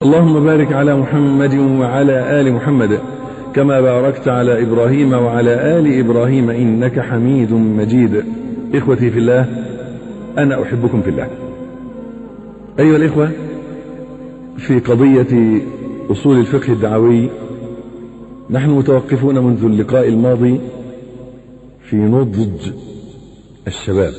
اللهم بارك على محمد وعلى آل محمد كما باركت على إبراهيم وعلى آل إبراهيم إنك حميد مجيد إخوتي في الله أنا أحبكم في الله أيها الإخوة في قضية أصول الفقه الدعوي نحن متوقفون منذ اللقاء الماضي في نضج الشباب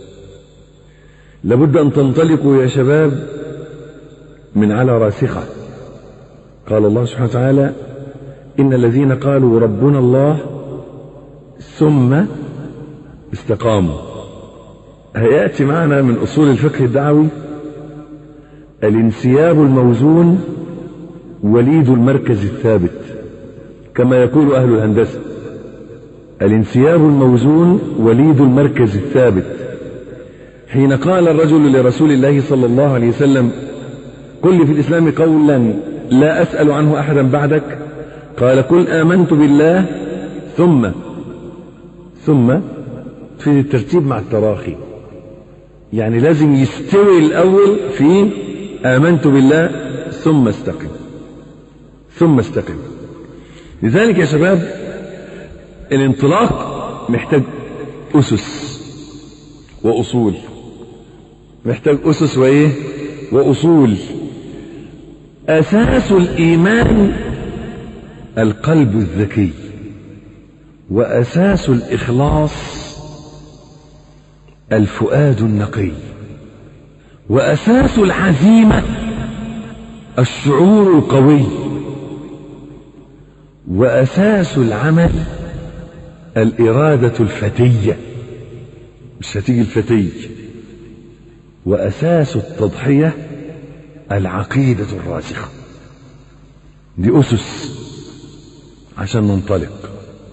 لابد أن تنطلقوا يا شباب من على راسخة قال الله سبحانه وتعالى إن الذين قالوا ربنا الله ثم استقاموا هيأتي معنا من أصول الفقه الدعوي الانسياب الموزون وليد المركز الثابت كما يقول أهل الهندسة الانسياب الموزون وليد المركز الثابت حين قال الرجل لرسول الله صلى الله عليه وسلم قل لي في الإسلام قولا لا أسأل عنه أحدا بعدك قال قل آمنت بالله ثم ثم في الترتيب مع التراخي يعني لازم يستوي الأول في آمنت بالله ثم استقم ثم استقم لذلك يا شباب الانطلاق محتاج أسس وأصول محتاج أسس وإيه وأصول أساس الإيمان القلب الذكي وأساس الإخلاص الفؤاد النقي وأساس العزيمة الشعور القوي وأساس العمل الإرادة الفتية مش هتيجي الفتي وأساس التضحية العقيدة الراسخة دي أسس عشان ننطلق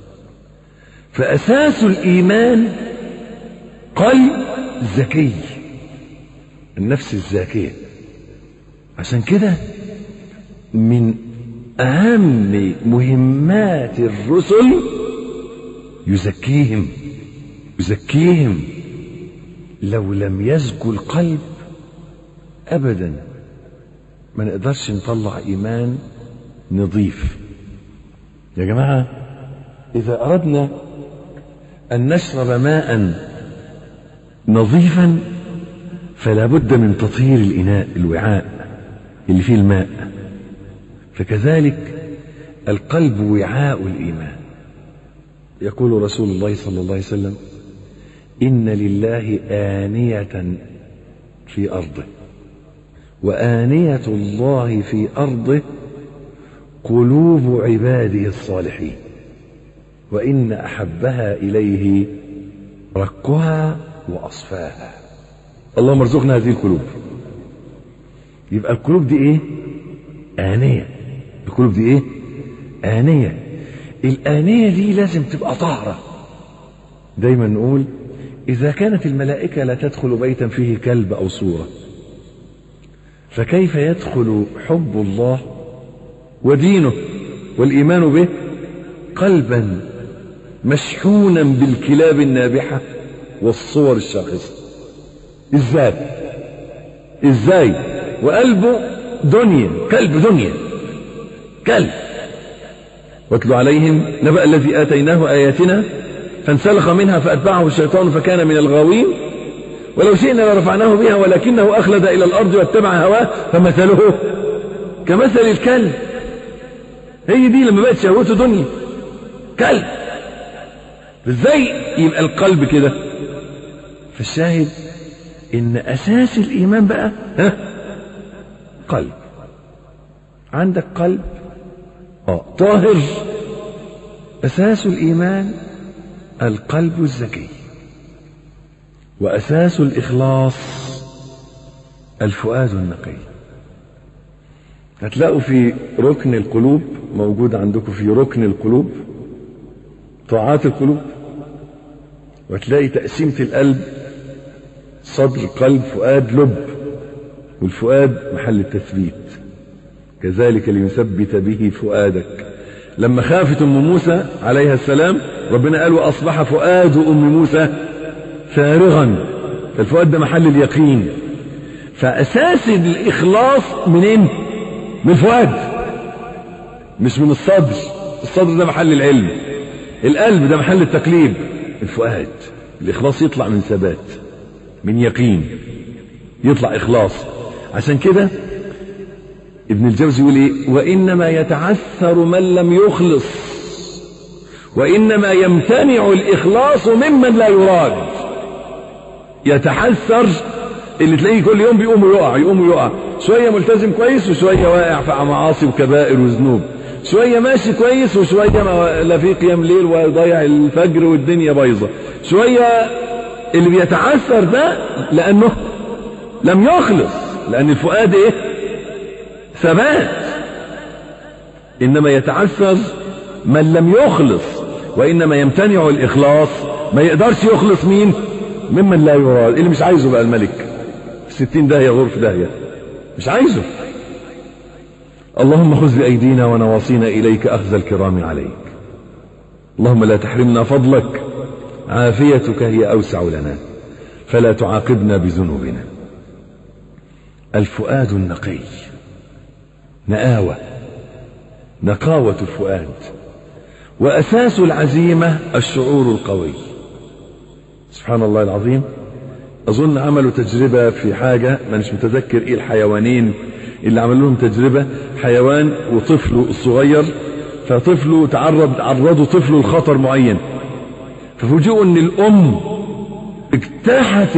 فأساس الإيمان قلب ذكي النفس الزاكية عشان كده من أهم مهمات الرسل يزكيهم يزكيهم لو لم يزكو القلب أبدا ما نقدرش نطلع إيمان نظيف يا جماعة إذا أردنا أن نشرب ماء نظيفا فلا بد من تطهير الإناء الوعاء اللي فيه الماء فكذلك القلب وعاء الإيمان يقول رسول الله صلى الله عليه وسلم إن لله آنية في أرضه وآنية الله في أرضه قلوب عباده الصالحين وإن أحبها إليه رقها وأصفاها اللهم ارزقنا هذه القلوب يبقى القلوب دي ايه آنية القلوب دي ايه آنية الآنية دي لازم تبقى طاهرة دايما نقول إذا كانت الملائكة لا تدخل بيتا فيه كلب أو صورة فكيف يدخل حب الله ودينه والإيمان به قلبا مشحونا بالكلاب النابحة والصور الشاخصة ازاي ازاي وقلبه دنيا كلب دنيا كلب واتل عليهم نبأ الذي آتيناه آياتنا فانسلخ منها فأتبعه الشيطان فكان من الغاوين ولو شئنا لرفعناه بها ولكنه أخلد إلى الأرض واتبع هواه فمثله كمثل الكلب هي دي لما بقت شهوته دنيا كلب ازاي يبقى القلب كده فالشاهد ان اساس الايمان بقى ها قلب عندك قلب اه طاهر اساس الايمان القلب الذكي واساس الاخلاص الفؤاد النقي هتلاقوا في ركن القلوب موجود عندكم في ركن القلوب طاعات القلوب وتلاقي تقسيمة القلب صدر قلب فؤاد لب والفؤاد محل التثبيت كذلك ليثبت به فؤادك لما خافت ام موسى عليها السلام ربنا قال واصبح فؤاد ام موسى فارغا الفؤاد ده محل اليقين فاساس الاخلاص منين من الفؤاد مش من الصدر الصدر ده محل العلم القلب ده محل التقليب الفؤاد الإخلاص يطلع من ثبات من يقين يطلع إخلاص عشان كده ابن الجوزي يقول ايه وإنما يتعثر من لم يخلص وإنما يمتنع الإخلاص ممن لا يراد يتحسر اللي تلاقيه كل يوم بيقوم ويقع يقوم ويقع شوية ملتزم كويس وشوية واقع في معاصي وكبائر وذنوب شوية ماشي كويس وشوية ما لا في قيام ليل وضيع الفجر والدنيا بايظة شوية اللي بيتعثر ده لأنه لم يخلص لأن الفؤاد إيه ثبات إنما يتعثر من لم يخلص وإنما يمتنع الإخلاص ما يقدرش يخلص مين ممن لا يراد اللي مش عايزه بقى الملك ستين داهية غرف داهية مش عايزه اللهم خذ بأيدينا ونواصينا إليك أخذ الكرام عليك اللهم لا تحرمنا فضلك عافيتك هي أوسع لنا فلا تعاقبنا بذنوبنا الفؤاد النقي نآوة نقاوة الفؤاد وأساس العزيمة الشعور القوي سبحان الله العظيم أظن عملوا تجربة في حاجة ما مش متذكر إيه الحيوانين اللي عملوا لهم تجربة حيوان وطفله الصغير فطفله تعرض عرضوا طفله لخطر معين ففوجئوا ان الام اجتاحت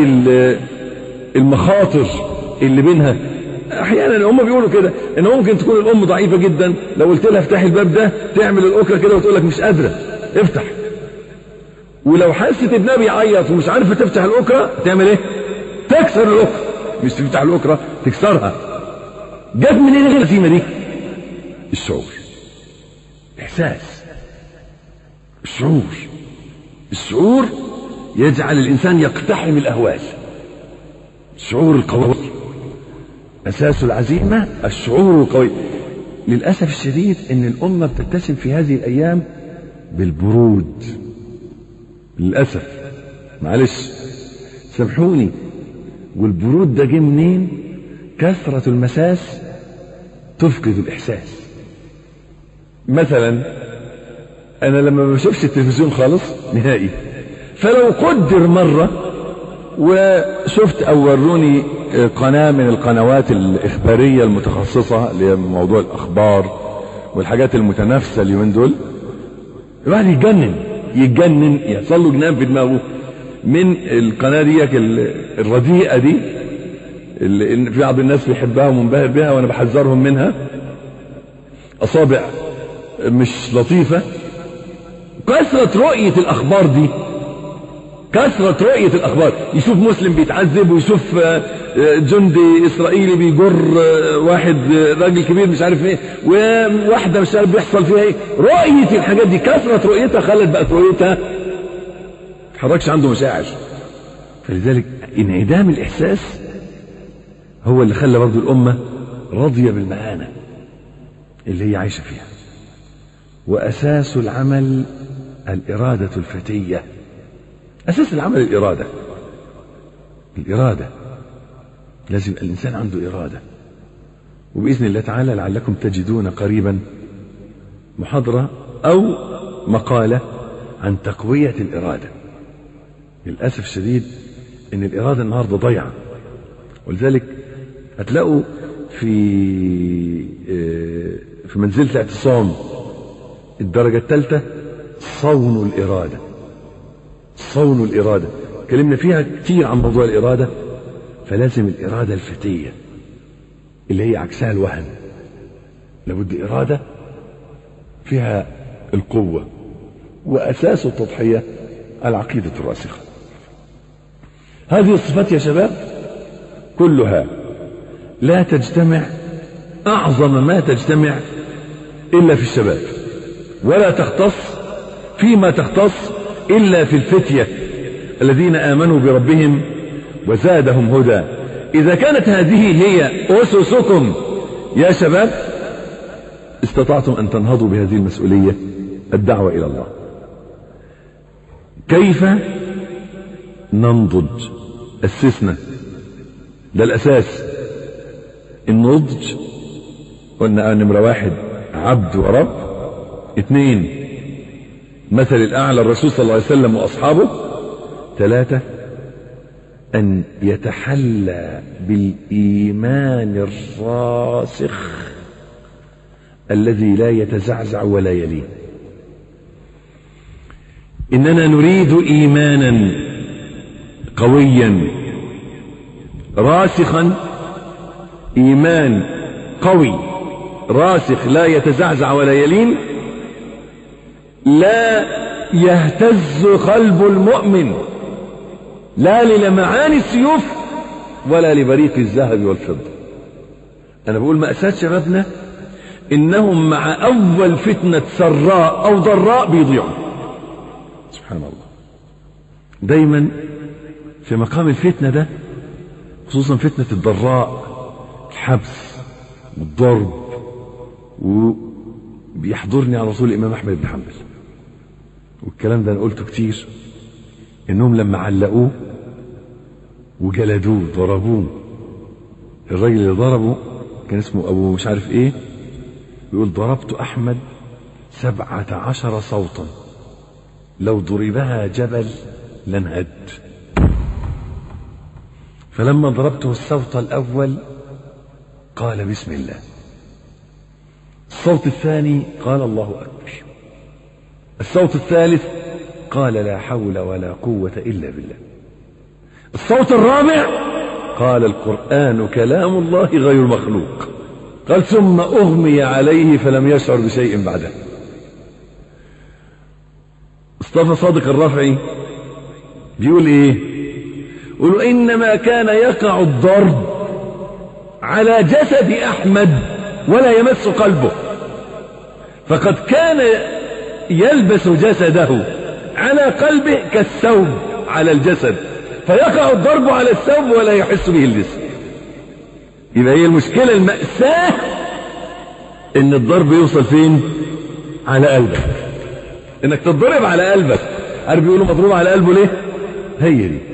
المخاطر اللي بينها احيانا هم بيقولوا كده ان ممكن تكون الام ضعيفه جدا لو قلت لها افتحي الباب ده تعمل الاكره كده وتقول لك مش قادره افتح ولو حست ابنها بيعيط ومش عارفه تفتح الاكره تعمل ايه تكسر الاكره مش تفتح الاكره تكسرها جت منين الغلاسيمه دي الشعور احساس الشعور الشعور يجعل الانسان يقتحم الاهوال الشعور القوي اساس العزيمه الشعور القوي للاسف الشديد ان الامه بتتسم في هذه الايام بالبرود للاسف معلش سامحوني والبرود ده جه منين كثره المساس تفقد الاحساس مثلا انا لما ما بشوفش التلفزيون خالص نهائي فلو قدر مره وشفت او وروني قناه من القنوات الاخباريه المتخصصه لموضوع الاخبار والحاجات المتنافسه اليومين دول الواحد يتجنن يتجنن يحصل له جنان في دماغه من القناه دي الرديئه دي اللي في بعض الناس بيحبها ومنبهر بها وانا بحذرهم منها اصابع مش لطيفه كثرة رؤية الأخبار دي كثرة رؤية الأخبار يشوف مسلم بيتعذب ويشوف جندي إسرائيلي بيجر واحد راجل كبير مش عارف ايه وواحدة مش عارف بيحصل فيها ايه رؤية الحاجات دي كثرة رؤيتها خلت بقت رؤيتها تحركش عنده مشاعر فلذلك انعدام الإحساس هو اللي خلى برضه الأمة راضية بالمهانة اللي هي عايشة فيها وأساس العمل الإرادة الفتية أساس العمل الإرادة الإرادة لازم الإنسان عنده إرادة وبإذن الله تعالى لعلكم تجدون قريبا محاضرة أو مقالة عن تقوية الإرادة للأسف الشديد إن الإرادة النهاردة ضيعة ولذلك هتلاقوا في في منزلة الاعتصام الدرجة الثالثة صون الإرادة صون الإرادة اتكلمنا فيها كتير عن موضوع الإرادة فلازم الإرادة الفتية اللي هي عكسها الوهن لابد إرادة فيها القوة وأساس التضحية العقيدة الراسخة هذه الصفات يا شباب كلها لا تجتمع أعظم ما تجتمع إلا في الشباب ولا تختص فيما تختص إلا في الفتية الذين آمنوا بربهم وزادهم هدى إذا كانت هذه هي أسسكم يا شباب استطعتم أن تنهضوا بهذه المسؤولية الدعوة إلى الله كيف ننضج أسسنا ده الأساس النضج قلنا نمرة واحد عبد ورب اثنين مثل الأعلى الرسول صلى الله عليه وسلم وأصحابه ثلاثة أن يتحلى بالإيمان الراسخ الذي لا يتزعزع ولا يلين إننا نريد إيمانا قويا راسخا إيمان قوي راسخ لا يتزعزع ولا يلين لا يهتز قلب المؤمن لا للمعان السيوف ولا لبريق الذهب والفضة أنا بقول مأساة شبابنا إنهم مع أول فتنة سراء أو ضراء بيضيعوا سبحان الله دايما في مقام الفتنة ده خصوصا فتنة الضراء الحبس والضرب وبيحضرني على طول الإمام أحمد بن حنبل والكلام ده أنا قلته كتير إنهم لما علقوه وجلدوه ضربوه الراجل اللي ضربه كان اسمه أبو مش عارف إيه بيقول ضربت أحمد سبعة عشر صوتا لو ضربها جبل لانهد فلما ضربته الصوت الأول قال بسم الله الصوت الثاني قال الله أكبر الصوت الثالث قال لا حول ولا قوة إلا بالله الصوت الرابع قال القرآن كلام الله غير مخلوق قال ثم أغمي عليه فلم يشعر بشيء بعده مصطفى صادق الرفعي بيقول ايه يقول انما كان يقع الضرب على جسد احمد ولا يمس قلبه فقد كان يلبس جسده على قلبه كالثوب على الجسد فيقع الضرب على الثوب ولا يحس به الجسم يبقى هي المشكلة المأساة ان الضرب يوصل فين على قلبك انك تتضرب على قلبك عارف بيقولوا مضروب على قلبه ليه هي دي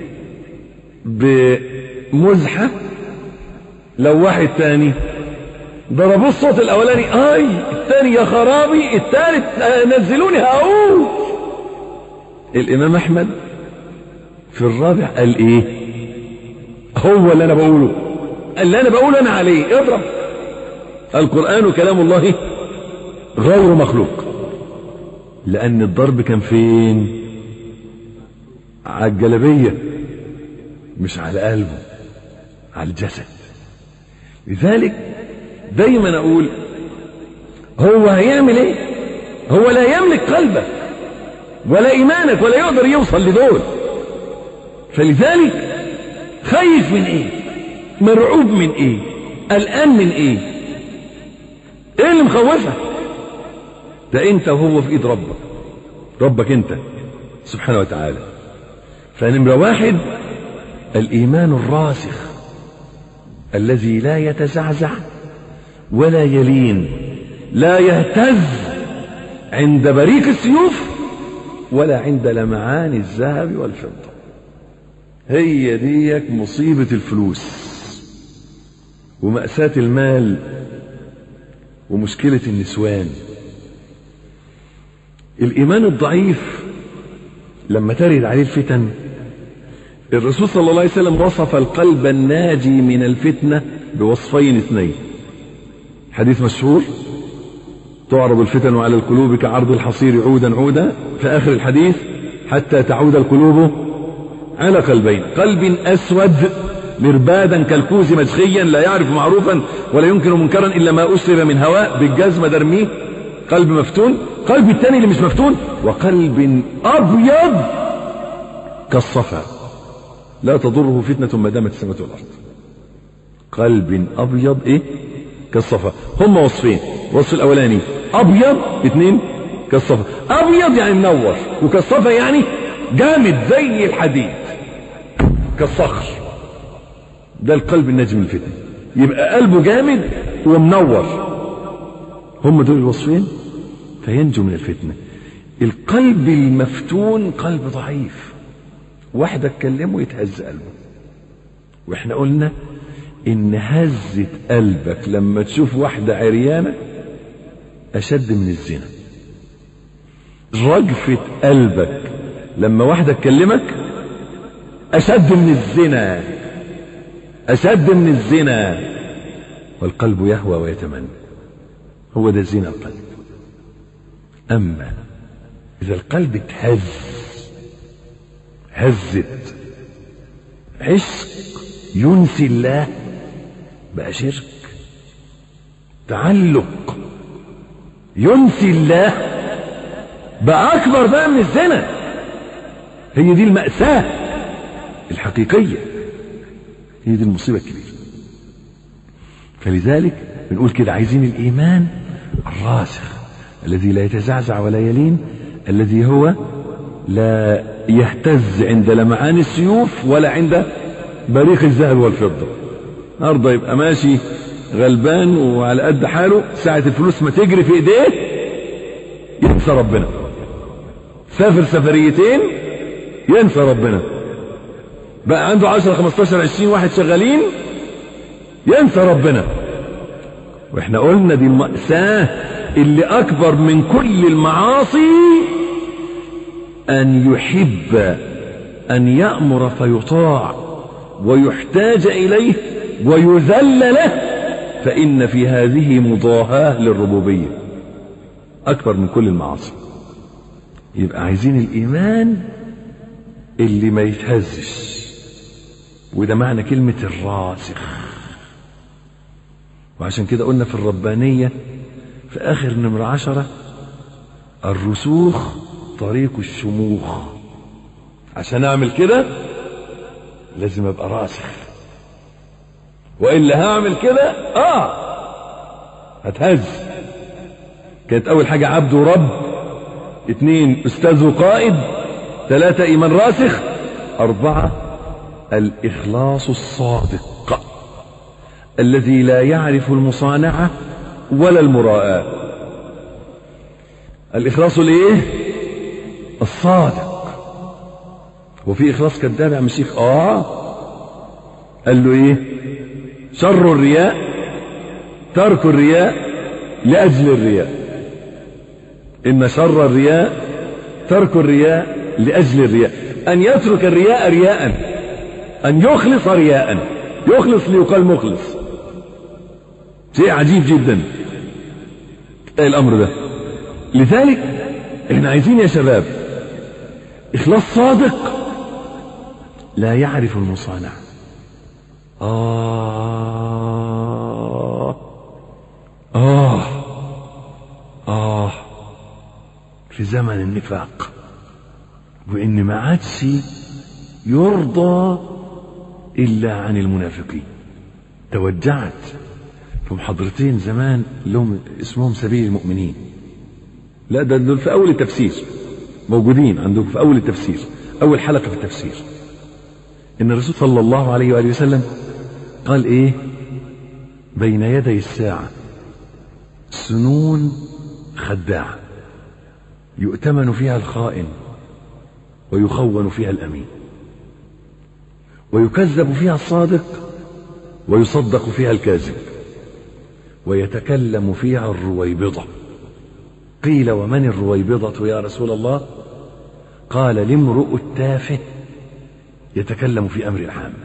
بمزحة لو واحد تاني ضربوه الصوت الاولاني اي الثاني يا خرابي الثالث نزلوني هقول الامام احمد في الرابع قال ايه هو اللي انا بقوله اللي انا بقوله انا عليه اضرب القرآن كلام الله غير مخلوق لان الضرب كان فين على الجلبية مش على قلبه على الجسد لذلك دايما اقول هو هيعمل ايه هو لا يملك قلبك ولا ايمانك ولا يقدر يوصل لدول فلذلك خايف من ايه مرعوب من ايه قلقان من ايه ايه اللي مخوفك ده انت وهو في ايد ربك ربك انت سبحانه وتعالى فنمرة واحد الايمان الراسخ الذي لا يتزعزع ولا يلين لا يهتز عند بريق السيوف ولا عند لمعان الذهب والفضة هي ديك مصيبة الفلوس ومأساة المال ومشكلة النسوان الإيمان الضعيف لما ترد عليه الفتن الرسول صلى الله عليه وسلم وصف القلب الناجي من الفتنة بوصفين اثنين حديث مشهور تعرض الفتن على القلوب كعرض الحصير عودا عودا في آخر الحديث حتى تعود القلوب على قلبين قلب أسود مربادا كالكوز مجخيا لا يعرف معروفا ولا ينكر منكرا إلا ما أسرب من هواء بالجزمة درميه قلب مفتون قلب الثاني اللي مش مفتون وقلب أبيض كالصفا لا تضره فتنة ما دامت السماوات والأرض قلب أبيض إيه كالصفا هم وصفين الوصف الأولاني أبيض اثنين كالصفا أبيض يعني منور وكالصفا يعني جامد زي الحديد كالصخر ده القلب الناجي من الفتنة يبقى قلبه جامد ومنور هم دول الوصفين فينجو من الفتنة القلب المفتون قلب ضعيف واحدة تكلمه يتهز قلبه واحنا قلنا إن هزة قلبك لما تشوف واحدة عريانة أشد من الزنا رجفة قلبك لما واحدة تكلمك أشد من الزنا أشد من الزنا والقلب يهوى ويتمنى هو ده زنا القلب أما إذا القلب اتهز هزت عشق ينسي الله بقى شرك تعلق ينسي الله بقى أكبر بقى من الزنا هي دي المأساة الحقيقية هي دي المصيبة الكبيرة فلذلك بنقول كده عايزين الإيمان الراسخ الذي لا يتزعزع ولا يلين الذي هو لا يهتز عند لمعان السيوف ولا عند بريق الذهب والفضة النهارده يبقى ماشي غلبان وعلى قد حاله ساعة الفلوس ما تجري في ايديه ينسى ربنا سافر سفريتين ينسى ربنا بقى عنده 10 15 20 واحد شغالين ينسى ربنا واحنا قلنا دي المأساة اللي أكبر من كل المعاصي أن يحب أن يأمر فيطاع ويحتاج إليه ويذل له فإن في هذه مضاهاة للربوبية أكبر من كل المعاصي يبقى عايزين الإيمان اللي ما يتهزش وده معنى كلمة الراسخ وعشان كده قلنا في الربانية في آخر نمرة عشرة الرسوخ طريق الشموخ عشان أعمل كده لازم أبقى راسخ وإلا هعمل كده آه هتهز كانت أول حاجة عبد ورب اتنين أستاذ وقائد ثلاثة إيمان راسخ أربعة الإخلاص الصادق الذي لا يعرف المصانعة ولا المراءة الإخلاص الإيه؟ الصادق وفي إخلاص كذاب يا عم الشيخ آه قال له إيه؟ شر الرياء ترك الرياء لأجل الرياء إن شر الرياء ترك الرياء لأجل الرياء أن يترك الرياء رياء أن يخلص رياء يخلص ليقال مخلص شيء عجيب جدا ايه الامر ده لذلك احنا عايزين يا شباب اخلاص صادق لا يعرف المصانع آه آه آه في زمن النفاق وإن ما عادش يرضى إلا عن المنافقين توجعت في محاضرتين زمان لهم اسمهم سبيل المؤمنين لا ده دول في أول التفسير موجودين عندكم في أول التفسير أول حلقة في التفسير إن الرسول صلى الله عليه وآله وسلم قال إيه بين يدي الساعة سنون خداعة يؤتمن فيها الخائن ويخون فيها الأمين ويكذب فيها الصادق ويصدق فيها الكاذب ويتكلم فيها الرويبضة قيل ومن الرويبضة يا رسول الله قال الامرؤ التافه يتكلم في أمر العام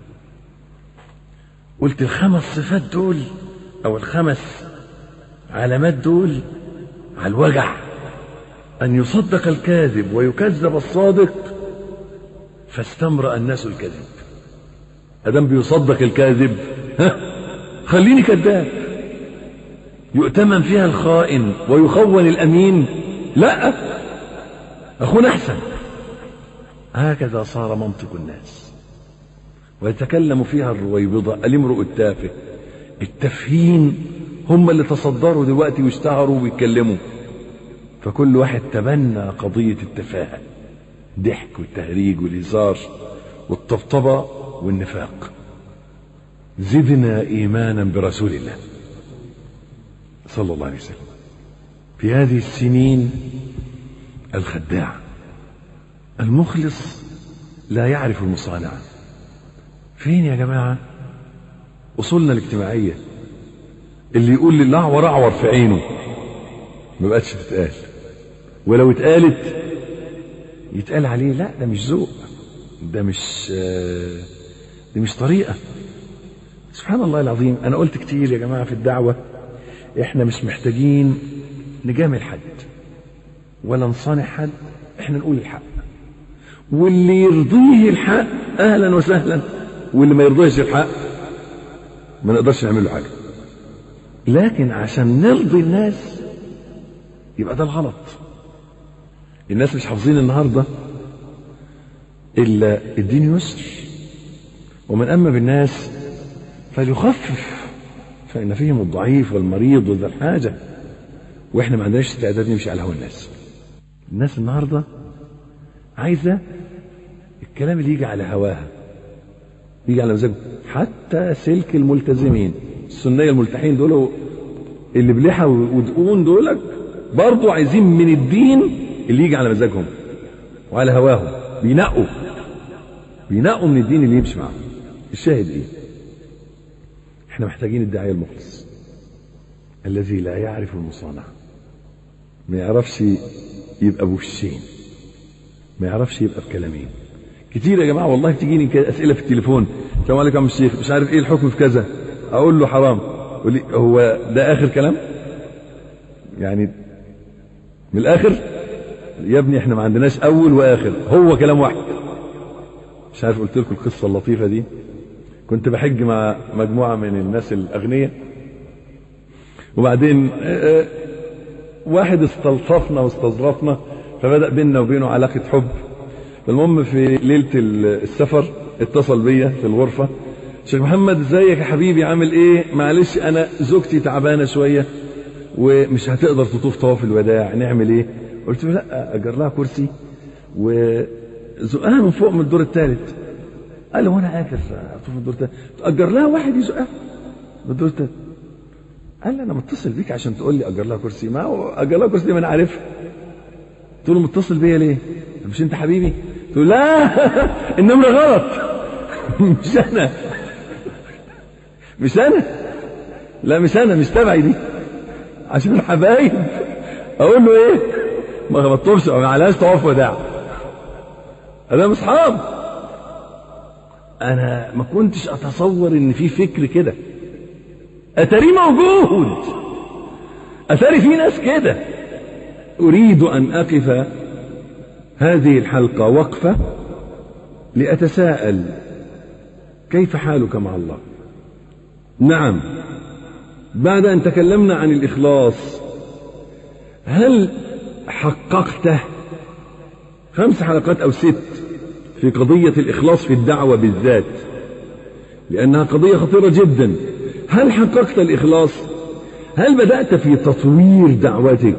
قلت الخمس صفات دول أو الخمس علامات دول على الوجع أن يصدق الكاذب ويكذب الصادق فاستمرأ الناس الكذب أدم بيصدق الكاذب ها خليني كذاب يؤتمن فيها الخائن ويخون الأمين لا أخونا أحسن هكذا صار منطق الناس ويتكلم فيها الرويبضة الامرؤ التافه التافهين هم اللي تصدروا دلوقتي واشتهروا ويتكلموا فكل واحد تبنى قضية التفاهة ضحك والتهريج والهزار والطبطبة والنفاق زدنا إيمانا برسول الله صلى الله عليه وسلم في هذه السنين الخداع المخلص لا يعرف المصانعة فين يا جماعة اصولنا الاجتماعيه اللي يقول لي الاعور اعور في عينه ما بقتش تتقال ولو اتقالت يتقال عليه لا ده مش ذوق ده مش آه، دي مش طريقه سبحان الله العظيم انا قلت كتير يا جماعه في الدعوه احنا مش محتاجين نجامل حد ولا نصانع حد احنا نقول الحق واللي يرضيه الحق اهلا وسهلا واللي ما يرضيش الحق ما نقدرش نعمل له حاجه لكن عشان نرضي الناس يبقى ده الغلط الناس مش حافظين النهارده الا الدين يسر ومن اما بالناس فليخفف فان فيهم الضعيف والمريض وذا الحاجه واحنا ما عندناش استعداد نمشي على هوى الناس الناس النهارده عايزه الكلام اللي يجي على هواها يجي على مزاجه حتى سلك الملتزمين السنيه الملتحين دول اللي بلحى ودقون دولك برضو عايزين من الدين اللي يجي على مزاجهم وعلى هواهم بينقوا بينقوا من الدين اللي يمشي معاهم الشاهد ايه احنا محتاجين الداعيه المخلص الذي لا يعرف المصانعه ما يعرفش يبقى بوشين ما يعرفش يبقى بكلامين كتير يا جماعه والله تجيني كده اسئله في التليفون السلام عليكم يا عم الشيخ مش عارف ايه الحكم في كذا اقول له حرام يقول لي هو ده اخر كلام يعني من الاخر يا ابني احنا ما عندناش اول واخر هو كلام واحد مش عارف قلت لكم القصه اللطيفه دي كنت بحج مع مجموعه من الناس الاغنياء وبعدين آه، واحد استلطفنا واستظرفنا فبدا بيننا وبينه علاقه حب المهم في ليله السفر اتصل بيا في الغرفه شيخ محمد ازيك يا حبيبي عامل ايه معلش انا زوجتي تعبانه شويه ومش هتقدر تطوف طواف الوداع نعمل ايه قلت له لا اجر لها كرسي وزقها من فوق من الدور الثالث قال له وانا قادر اطوف من الدور الثالث اجر لها واحد يزقها من الدور الثالث قال لي انا متصل بيك عشان تقول لي اجر لها كرسي ما هو اجر لها كرسي ما انا عارفها قلت له متصل بيا ليه مش انت حبيبي قلت له لا النمره غلط مش انا مش انا لا مش انا مش تبعي دي عشان الحبايب اقول له ايه ما بطلش ما عليهاش طواف وداع انا اصحاب انا ما كنتش اتصور ان في فكر كده اتاري موجود اتاري في ناس كده اريد ان اقف هذه الحلقه وقفه لاتساءل كيف حالك مع الله نعم بعد ان تكلمنا عن الاخلاص هل حققته خمس حلقات او ست في قضيه الاخلاص في الدعوه بالذات لانها قضيه خطيره جدا هل حققت الاخلاص هل بدات في تطوير دعوتك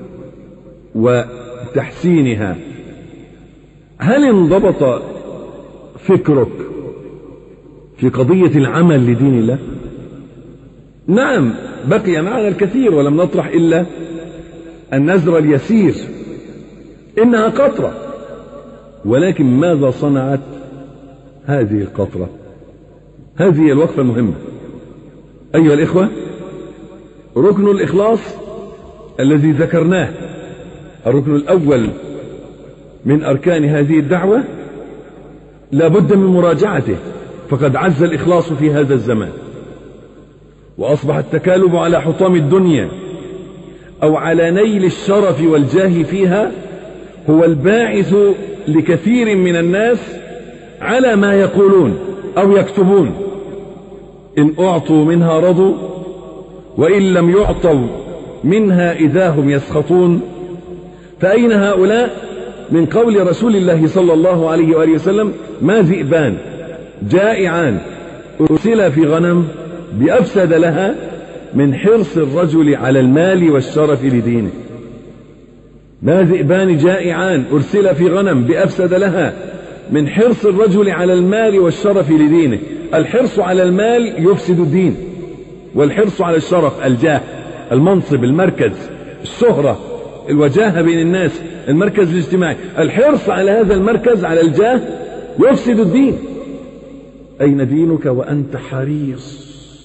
وتحسينها هل انضبط فكرك في قضيه العمل لدين الله نعم بقي معنا الكثير ولم نطرح الا النزر اليسير انها قطره ولكن ماذا صنعت هذه القطره هذه هي الوقفه المهمه ايها الاخوه ركن الاخلاص الذي ذكرناه الركن الاول من اركان هذه الدعوه لا بد من مراجعته فقد عز الاخلاص في هذا الزمان واصبح التكالب على حطام الدنيا او على نيل الشرف والجاه فيها هو الباعث لكثير من الناس على ما يقولون او يكتبون ان اعطوا منها رضوا وان لم يعطوا منها اذا هم يسخطون فاين هؤلاء من قول رسول الله صلى الله عليه واله وسلم ما ذئبان جائعان ارسلا في غنم بافسد لها من حرص الرجل على المال والشرف لدينه ما ذئبان جائعان أرسل في غنم بأفسد لها من حرص الرجل على المال والشرف لدينه الحرص على المال يفسد الدين والحرص على الشرف الجاه المنصب المركز الشهرة الوجاهة بين الناس المركز الاجتماعي الحرص على هذا المركز على الجاه يفسد الدين أين دينك وأنت حريص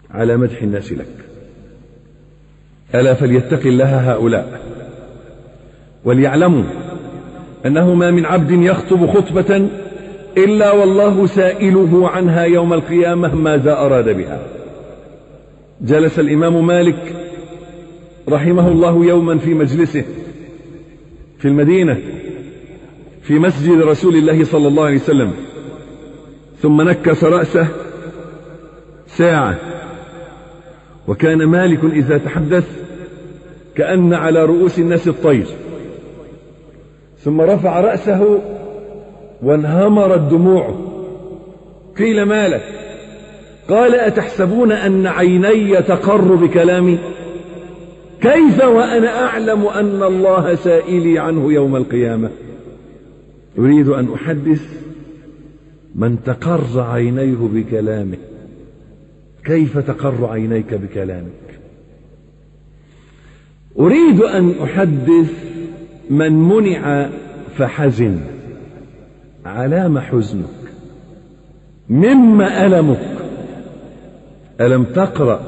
على مدح الناس لك ألا فليتق الله هؤلاء وليعلموا أنه ما من عبد يخطب خطبة إلا والله سائله عنها يوم القيامة ماذا أراد بها جلس الإمام مالك رحمه الله يوما في مجلسه في المدينة في مسجد رسول الله صلى الله عليه وسلم ثم نكس رأسه ساعة وكان مالك إذا تحدث كأن على رؤوس الناس الطير ثم رفع رأسه وانهمرت دموعه قيل ما لك قال أتحسبون أن عيني تقر بكلامي كيف وأنا أعلم أن الله سائلي عنه يوم القيامة أريد أن أحدث من تقر عينيه بكلامه كيف تقر عينيك بكلامك أريد أن أحدث من منع فحزن علام حزنك مما ألمك ألم تقرأ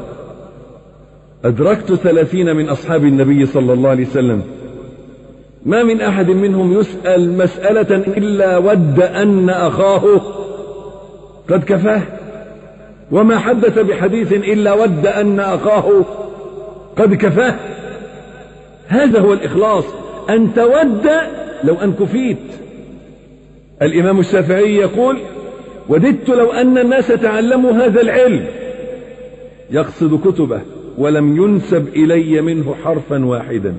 أدركت ثلاثين من أصحاب النبي صلى الله عليه وسلم ما من أحد منهم يسأل مسألة إلا ود أن أخاه قد كفاه وما حدث بحديث إلا ود أن أخاه قد كفاه هذا هو الإخلاص أن تود لو أن كفيت الإمام الشافعي يقول وددت لو أن الناس تعلموا هذا العلم يقصد كتبه ولم ينسب إلي منه حرفا واحدا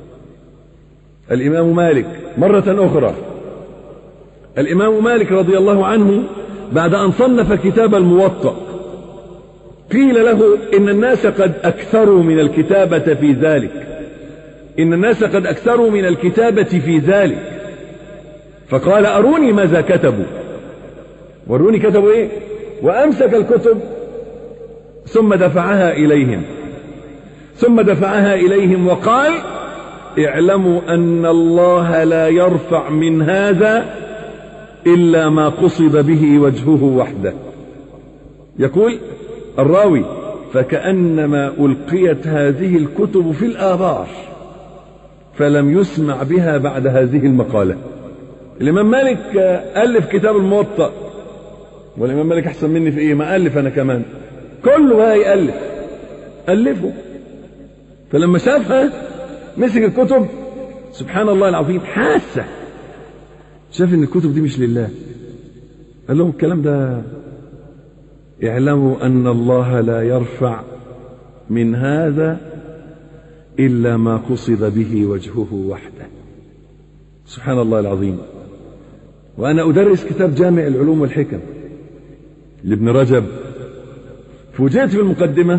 الإمام مالك مرة أخرى الإمام مالك رضي الله عنه بعد أن صنف كتاب الموطأ قيل له إن الناس قد أكثروا من الكتابة في ذلك إن الناس قد أكثروا من الكتابة في ذلك فقال أروني ماذا كتبوا وروني كتبوا إيه وأمسك الكتب ثم دفعها إليهم ثم دفعها إليهم وقال اعلموا أن الله لا يرفع من هذا إلا ما قصد به وجهه وحده يقول الراوي فكأنما ألقيت هذه الكتب في الآبار فلم يسمع بها بعد هذه المقالة الإمام مالك ألف كتاب الموطأ والإمام مالك أحسن مني في إيه ما ألف أنا كمان كله بقى يألف ألفه فلما شافها مسك الكتب سبحان الله العظيم حاسة شاف ان الكتب دي مش لله قال لهم الكلام ده اعلموا ان الله لا يرفع من هذا الا ما قصد به وجهه وحده سبحان الله العظيم وانا ادرس كتاب جامع العلوم والحكم لابن رجب فوجئت في المقدمه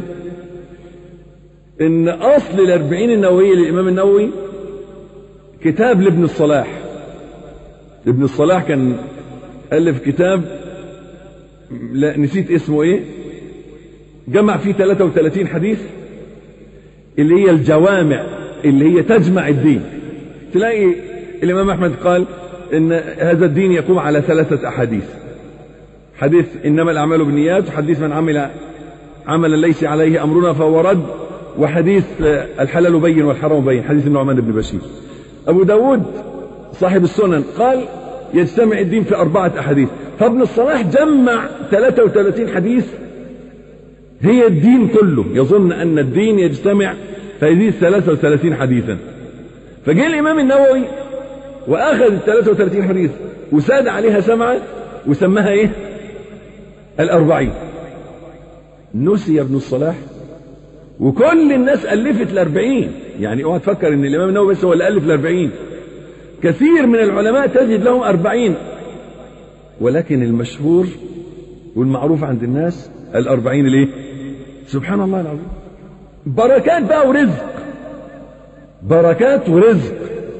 ان اصل الاربعين النوويه للامام النووي كتاب لابن الصلاح ابن الصلاح كان الف كتاب لا نسيت اسمه ايه جمع فيه 33 حديث اللي هي الجوامع اللي هي تجمع الدين تلاقي الامام احمد قال ان هذا الدين يقوم على ثلاثه احاديث حديث انما الاعمال بالنيات وحديث من عمل عملا ليس عليه امرنا فهو رد وحديث الحلال بين والحرام بين حديث النعمان بن بشير أبو داود صاحب السنن قال يجتمع الدين في أربعة أحاديث فابن الصلاح جمع 33 حديث هي الدين كله يظن أن الدين يجتمع في هذه 33 حديثا فجاء الإمام النووي وأخذ ال 33 حديث وساد عليها سمعة وسماها إيه الأربعين نسي ابن الصلاح وكل الناس ألفت الأربعين يعني اوعى تفكر ان الإمام النووي بس هو اللي ألف الأربعين كثير من العلماء تجد لهم أربعين ولكن المشهور والمعروف عند الناس الأربعين ليه سبحان الله العظيم بركات بقى ورزق بركات ورزق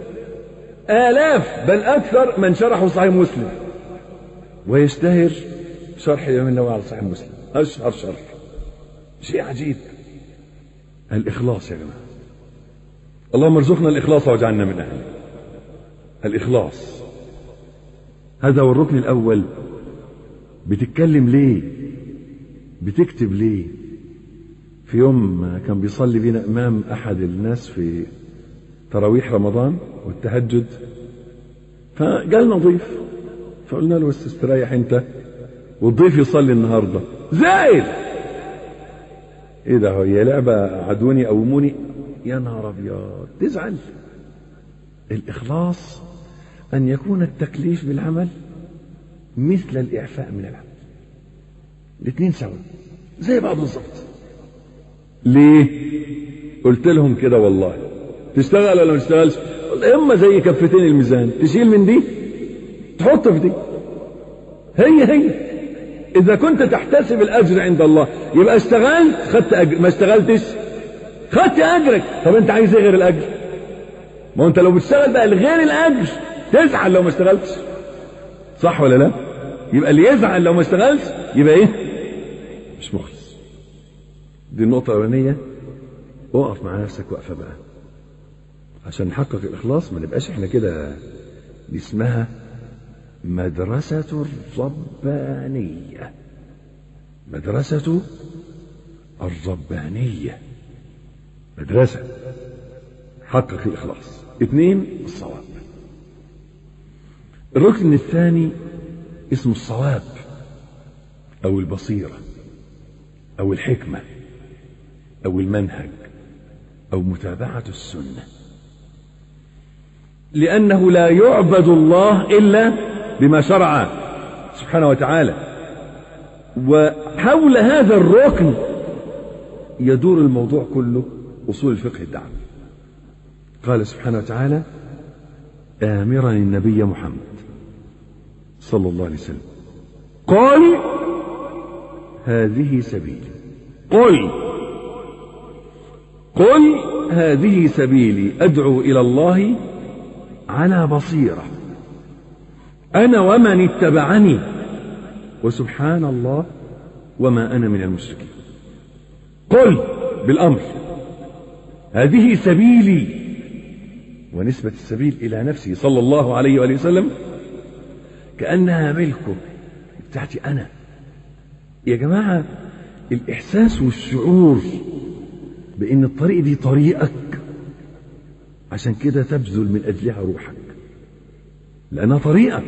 آلاف بل أكثر من شرحوا صحيح مسلم ويشتهر شرح الإمام النووي على صحيح مسلم أشهر شرح شيء عجيب الإخلاص يا جماعة اللهم ارزقنا الإخلاص واجعلنا من أهله الإخلاص هذا هو الركن الأول بتتكلم ليه بتكتب ليه في يوم كان بيصلي بينا إمام أحد الناس في تراويح رمضان والتهجد فقالنا ضيف فقلنا له بس استريح انت والضيف يصلي النهارده زائل ايه ده هي لعبه عدوني قوموني يا نهار ابيض تزعل الاخلاص ان يكون التكليف بالعمل مثل الاعفاء من العمل الاثنين سوا زي بعض بالظبط ليه قلت لهم كده والله تشتغل ولا ما تشتغلش اما زي كفتين الميزان تشيل من دي تحط في دي هي هي اذا كنت تحتسب الاجر عند الله يبقى اشتغلت خدت اجر ما اشتغلتش خدت اجرك طب انت عايز ايه غير الاجر ما هو انت لو بتشتغل بقى لغير الاجر تزعل لو ما اشتغلتش صح ولا لا يبقى اللي يزعل لو ما اشتغلش يبقى ايه مش مخلص دي النقطه الاولانيه اقف مع نفسك وقفه بقى عشان نحقق الإخلاص ما نبقاش احنا كده دي اسمها مدرسة الربانية مدرسة الربانية مدرسة حقق الإخلاص اثنين الصواب الركن الثاني اسمه الصواب أو البصيرة أو الحكمة أو المنهج أو متابعة السنة لأنه لا يعبد الله إلا بما شرع سبحانه وتعالى وحول هذا الركن يدور الموضوع كله أصول الفقه الدعوة قال سبحانه وتعالى آمرا النبي محمد صلى الله عليه وسلم قال هذه سبيلي قل قل هذه سبيلي أدعو إلى الله على بصيرة أنا ومن اتبعني وسبحان الله وما أنا من المشركين قل بالأمر هذه سبيلي ونسبة السبيل إلى نفسه صلى الله عليه وآله وسلم كأنها ملكه بتاعتي أنا يا جماعة الإحساس والشعور بأن الطريق دي طريقك عشان كده تبذل من أجلها روحك لأنها طريقك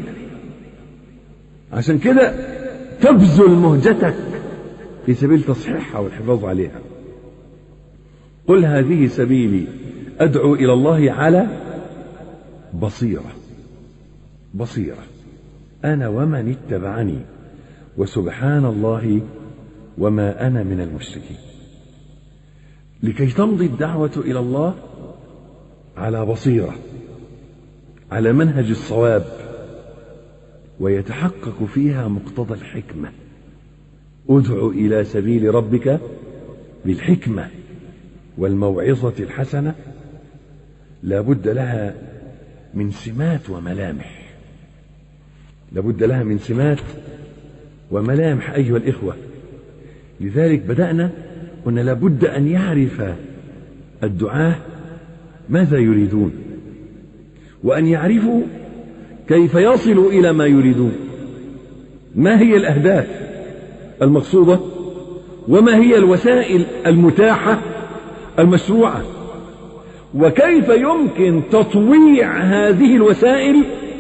عشان كده تبذل مهجتك في سبيل تصحيحها والحفاظ عليها قل هذه سبيلي أدعو إلى الله على بصيرة بصيرة أنا ومن اتبعني وسبحان الله وما أنا من المشركين لكي تمضي الدعوة إلى الله على بصيرة على منهج الصواب ويتحقق فيها مقتضى الحكمة ادع إلى سبيل ربك بالحكمة والموعظة الحسنة لا بد لها من سمات وملامح لابد لها من سمات وملامح أيها الإخوة لذلك بدأنا قلنا لابد أن يعرف الدعاة ماذا يريدون وأن يعرفوا كيف يصلوا إلى ما يريدون ما هي الأهداف المقصودة وما هي الوسائل المتاحة المشروعة وكيف يمكن تطويع هذه الوسائل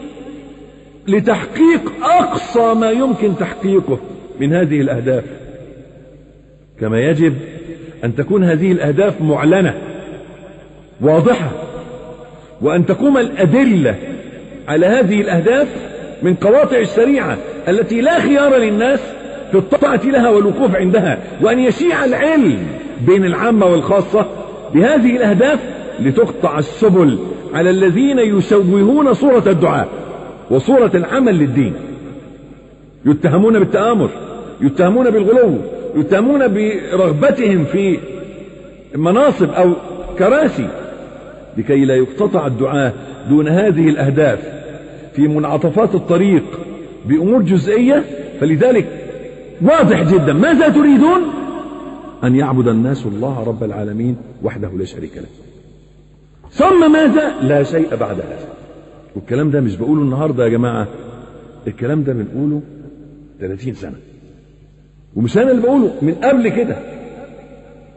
لتحقيق أقصى ما يمكن تحقيقه من هذه الأهداف كما يجب أن تكون هذه الأهداف معلنة واضحة وأن تقوم الأدلة على هذه الأهداف من قواطع الشريعة التي لا خيار للناس في الطاعة لها والوقوف عندها وأن يشيع العلم بين العامة والخاصة بهذه الأهداف لتقطع السبل على الذين يشوهون صورة الدعاء وصورة العمل للدين يتهمون بالتآمر يتهمون بالغلو يتهمون برغبتهم في مناصب أو كراسي لكي لا يقتطع الدعاء دون هذه الأهداف في منعطفات الطريق بأمور جزئية فلذلك واضح جدا ماذا تريدون أن يعبد الناس الله رب العالمين وحده لا شريك له ثم ماذا لا شيء بعد هذا والكلام ده مش بقوله النهاردة يا جماعة الكلام ده بنقوله 30 سنة ومش أنا اللي بقوله من قبل كده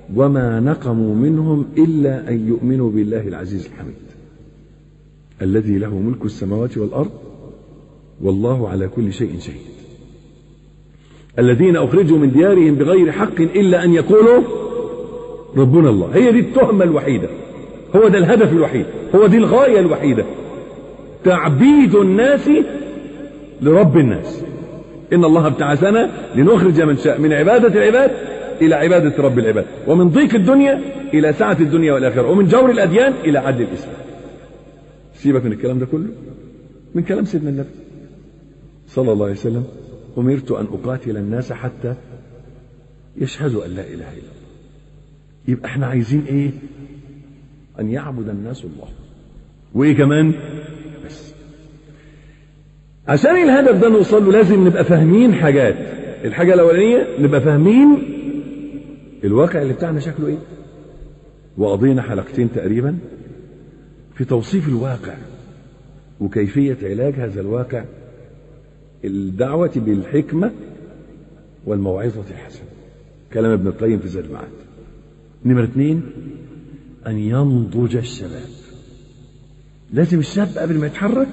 وما نقموا منهم إلا أن يؤمنوا بالله العزيز الحميد الذي له ملك السماوات والأرض والله على كل شيء شهيد الذين أخرجوا من ديارهم بغير حق إلا أن يقولوا ربنا الله هي دي التهمة الوحيدة هو ده الهدف الوحيد هو دي الغاية الوحيدة تعبيد الناس لرب الناس إن الله ابتعثنا لنخرج من شاء من عبادة العباد إلى عبادة رب العباد ومن ضيق الدنيا إلى سعة الدنيا والآخرة ومن جور الأديان إلى عدل الإسلام سيبك من الكلام ده كله من كلام سيدنا النبي صلى الله عليه وسلم أمرت أن أقاتل الناس حتى يشهدوا أن لا إله إلا الله يبقى احنا عايزين ايه أن يعبد الناس الله وإيه كمان بس عشان الهدف ده نوصل له لازم نبقى فاهمين حاجات الحاجة الأولانية نبقى فاهمين الواقع اللي بتاعنا شكله ايه وقضينا حلقتين تقريبا في توصيف الواقع وكيفية علاج هذا الواقع الدعوة بالحكمة والموعظة الحسنة كلام ابن القيم في زاد المعاد نمرة اثنين أن ينضج الشباب لازم الشاب قبل ما يتحرك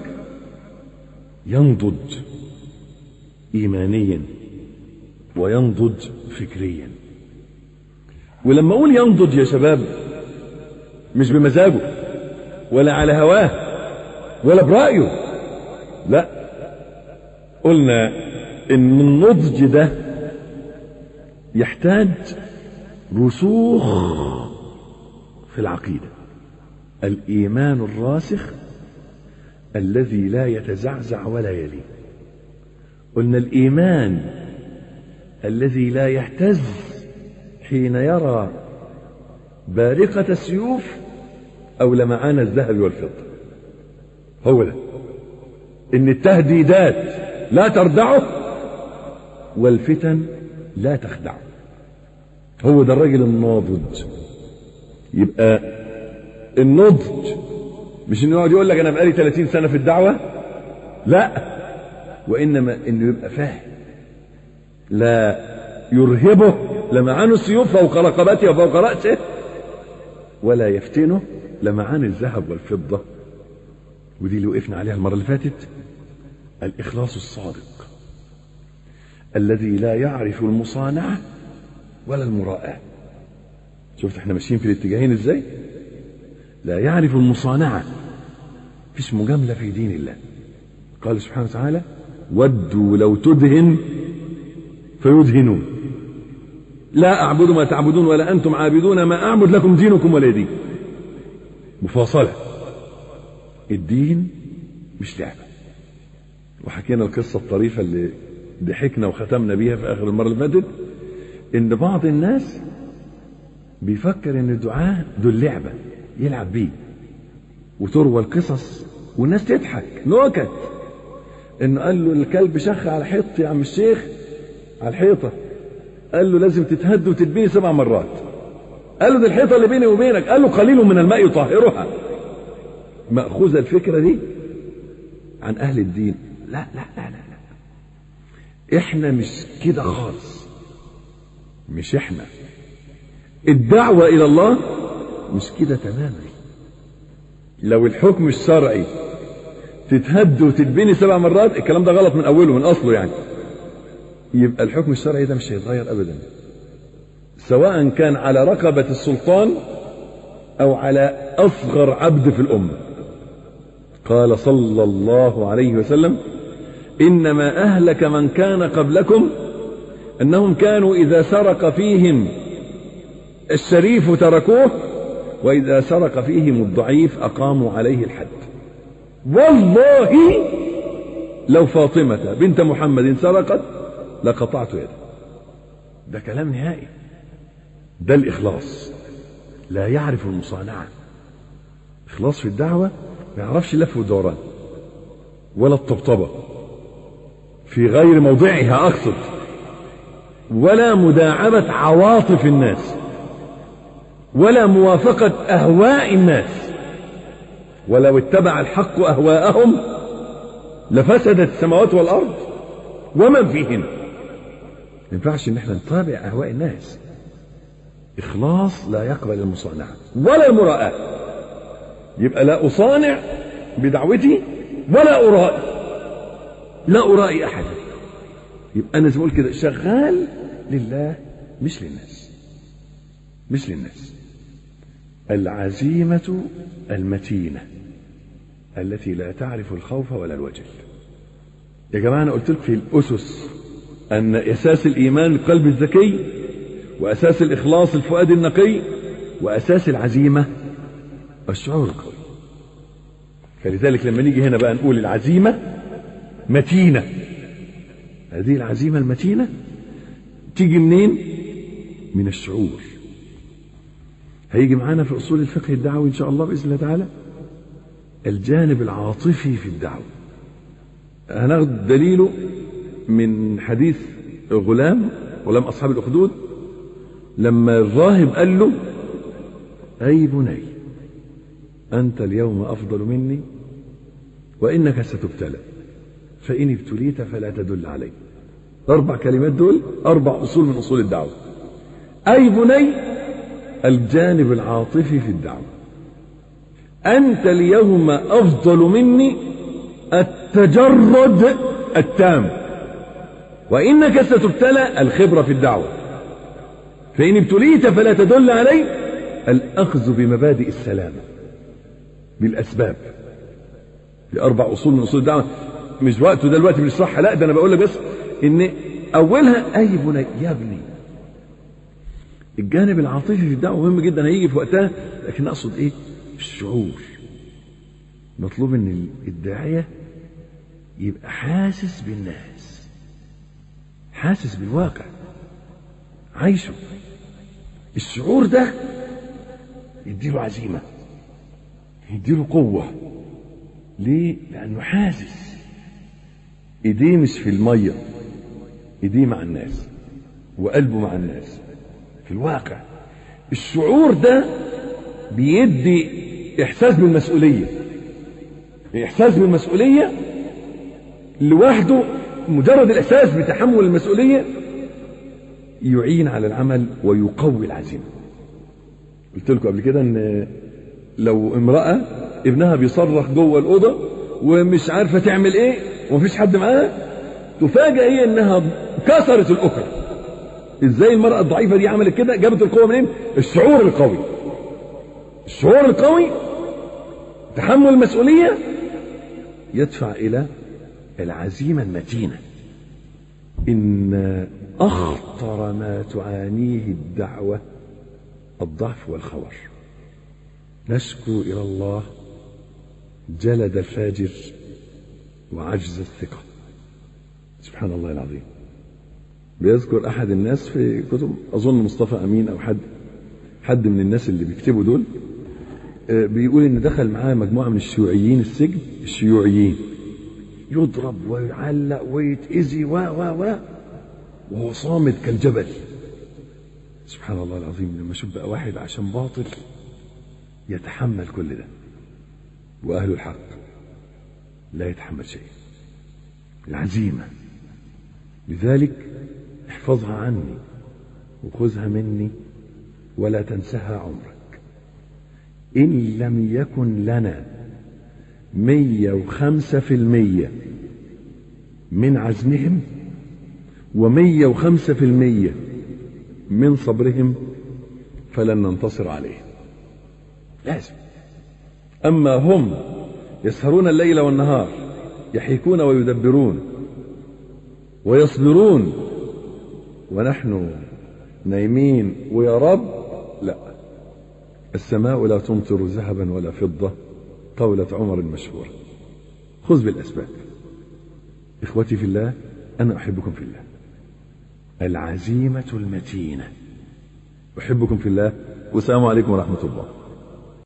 ينضج إيمانيا وينضج فكريا ولما أقول ينضج يا شباب مش بمزاجه ولا على هواه ولا برأيه لا قلنا ان النضج ده يحتاج رسوخ في العقيدة الإيمان الراسخ الذي لا يتزعزع ولا يلين قلنا الإيمان الذي لا يهتز حين يرى بارقة السيوف أو لمعان الذهب والفضة هو ده إن التهديدات لا تردعه والفتن لا تخدعه هو ده الراجل الناضج يبقى النضج مش انه يقعد يقول لك انا بقالي 30 سنه في الدعوه لا وانما انه يبقى فاهم لا يرهبه لمعان السيوف فوق رقبته وفوق راسه ولا يفتنه لمعان الذهب والفضه ودي اللي وقفنا عليها المره اللي فاتت الإخلاص الصادق الذي لا يعرف المصانعة ولا المراءة شفت احنا ماشيين في الاتجاهين ازاي لا يعرف المصانعة فيش مجاملة في دين الله قال سبحانه وتعالى ودوا لو تدهن فيدهنون لا أعبد ما تعبدون ولا أنتم عابدون ما أعبد لكم دينكم ولا دين مفاصلة الدين مش لعبة وحكينا القصة الطريفة اللي ضحكنا وختمنا بيها في آخر المرة اللي فاتت إن بعض الناس بيفكر إن الدعاء دول لعبة يلعب بيه وتروى القصص والناس تضحك نكت إنه قال له الكلب شخ على حيط يا عم الشيخ على الحيطة قال له لازم تتهد وتتبني سبع مرات قال له دي الحيطة اللي بيني وبينك قال له قليل من الماء يطهرها مأخوذة الفكرة دي عن أهل الدين لا لا لا لا, لا. احنا مش كده خالص مش احنا الدعوة إلى الله مش كده تماما لو الحكم الشرعي تتهد وتتبني سبع مرات الكلام ده غلط من أوله من أصله يعني يبقى الحكم الشرعي ده مش هيتغير أبدا سواء كان على رقبة السلطان أو على أصغر عبد في الأمة قال صلى الله عليه وسلم إنما أهلك من كان قبلكم أنهم كانوا إذا سرق فيهم الشريف تركوه وإذا سرق فيهم الضعيف أقاموا عليه الحد والله لو فاطمة بنت محمد سرقت لقطعت يده ده كلام نهائي ده الإخلاص لا يعرف المصانعة إخلاص في الدعوة ما يعرفش لف ودوران ولا الطبطبة في غير موضعها أقصد ولا مداعبة عواطف الناس ولا موافقة أهواء الناس ولو اتبع الحق أهواءهم لفسدت السماوات والأرض ومن فيهن ما ينفعش ان احنا نتابع اهواء الناس إخلاص لا يقبل المصانعة ولا المراءة يبقى لا أصانع بدعوتي ولا أرائي لا أرائي أحدا يبقى أنا زي ما بقول كده شغال لله مش للناس مش للناس العزيمة المتينة التي لا تعرف الخوف ولا الوجل يا جماعة أنا قلت لكم في الأسس أن أساس الإيمان القلب الذكي وأساس الإخلاص الفؤاد النقي وأساس العزيمة الشعور القوي فلذلك لما نيجي هنا بقى نقول العزيمة متينة هذه العزيمة المتينة تيجي منين؟ من الشعور هيجي معانا في أصول الفقه الدعوي إن شاء الله بإذن الله تعالى الجانب العاطفي في الدعوة هناخد دليله من حديث غلام غلام أصحاب الأخدود لما الراهب قال له أي بني أنت اليوم أفضل مني وإنك ستبتلى فإن ابتليت فلا تدل علي أربع كلمات دول أربع أصول من أصول الدعوة أي بني الجانب العاطفي في الدعوة أنت اليوم أفضل مني التجرد التام وإنك ستبتلى الخبرة في الدعوة فإن ابتليت فلا تدل علي الأخذ بمبادئ السلامة بالأسباب بأربع أصول من أصول الدعوة مش وقته ده دلوقتي بنشرحها لا ده أنا بقول لك بس إن أولها أي بني يا ابني الجانب العاطفي في الدعوة مهم جدا هيجي في وقتها لكن أقصد إيه الشعور مطلوب إن الداعية يبقى حاسس بالناس حاسس بالواقع عايشه الشعور ده يديله عزيمة يديله قوة ليه؟ لأنه حاسس إيديه مش في المية إيديه مع الناس وقلبه مع الناس في الواقع الشعور ده بيدي إحساس بالمسؤولية إحساس بالمسؤولية لوحده مجرد الإحساس بتحمل المسؤولية يعين على العمل ويقوي العزيمة قلت لكم قبل كده ان لو امرأة ابنها بيصرخ جوه الأوضة ومش عارفة تعمل ايه ومفيش حد معاها تفاجأ هي انها كسرت الأكل ازاي المرأة الضعيفة دي عملت كده جابت القوة منين الشعور القوي الشعور القوي تحمل المسؤولية يدفع إلى العزيمة المتينة إن أخطر ما تعانيه الدعوة الضعف والخور نشكو إلى الله جلد الفاجر وعجز الثقة سبحان الله العظيم بيذكر أحد الناس في كتب أظن مصطفى أمين أو حد حد من الناس اللي بيكتبوا دول بيقول إن دخل معاه مجموعة من الشيوعيين السجن الشيوعيين يضرب ويعلق ويتأذي و و و وهو صامت كالجبل سبحان الله العظيم لما اشوف بقى واحد عشان باطل يتحمل كل ده واهل الحق لا يتحمل شيء العزيمه لذلك احفظها عني وخذها مني ولا تنسها عمرك ان لم يكن لنا مية وخمسة في المية من عزمهم ومية وخمسة في المية من صبرهم فلن ننتصر عليهم لازم أما هم يسهرون الليل والنهار يحيكون ويدبرون ويصبرون ونحن نايمين ويا رب لا السماء لا تمطر ذهبا ولا فضة قولة عمر المشهورة خذ بالأسباب إخوتي في الله أنا أحبكم في الله العزيمة المتينة أحبكم في الله والسلام عليكم ورحمة الله